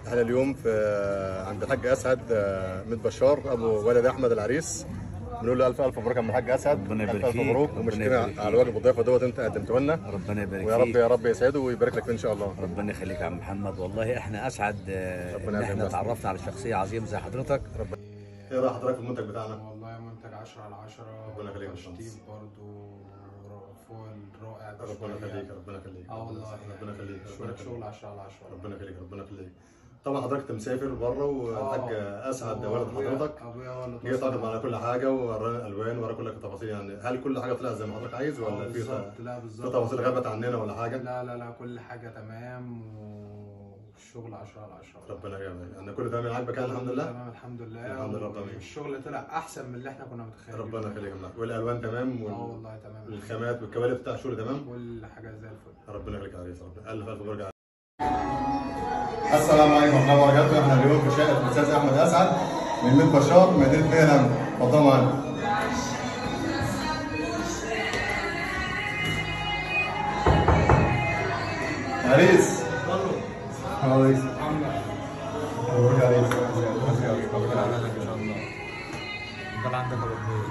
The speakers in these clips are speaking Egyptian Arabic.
احنا اليوم في عند الحاج اسعد آه، ميت بشار ابو ولد احمد العريس بنقول له الف الف مبروك يا عم الحاج اسعد ربنا يبارك الف الف فيك. مبروك ربنا ومشكلة يبارك فيك. على واجب الضيافه دوت انت قدمته لنا ربنا يبارك ويا رب فيك يا رب يسعده ويبارك لك فيه ان شاء الله ربنا يخليك يا عم محمد والله احنا اسعد آه، ربنا ان احنا يعزك. تعرفنا على شخصيه عظيمه زي حضرتك ايه رايك حضرتك في المنتج بتاعنا؟ والله منتج 10 على 10 ربنا يخليك يا باشمهندس. تشطيب برضو را- فوق الرائع ده ربنا شوية. يخليك ربنا يخليك اه والله ربنا يخليك شوية ربنا شغل يخليك 10 على 10 ربنا يخليك ربنا يخليك طبعا حضرتك انت مسافر بره والحاج اسعد ولد حضرتك ابويا ولد جه طالب على كل حاجه وورانا الالوان ورا كل التفاصيل يعني هل كل حاجه طلعت زي ما حضرتك عايز ولا في بالظبط ت- لا في بالظبط تفاصيل غابت عننا ولا حاجه؟ لا لا لا كل حاجة تمام والشغل 10 على 10 ربنا يعمل يعني كل ده من عاجبك يعني الحمد لله تمام الحمد لله الحمد لله رب العالمين. الشغل طلع احسن من اللي احنا كنا متخيلين ربنا يخليك يا عم. والالوان تمام اه وال- والله تمام والخامات والكواليس بتاع الشغل تمام كل حاجة زي الفل ربنا يخليك يا عريس ربنا الف الف مبروك السلام عليكم ورحمه الله وبركاته احنا اليوم في شقه الاستاذ احمد اسعد من ميت بشار مدينه مهلم اتفضلوا معانا عريس عريس مبروك يا عريس مبروك يا عريس ان شاء الله ده عندك ابو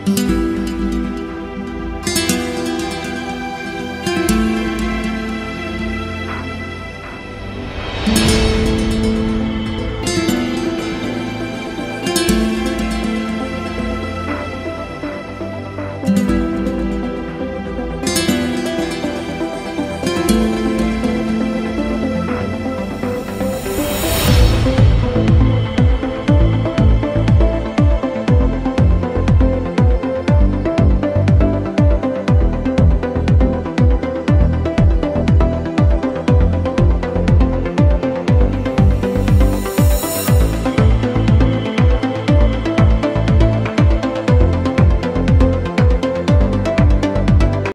السلامه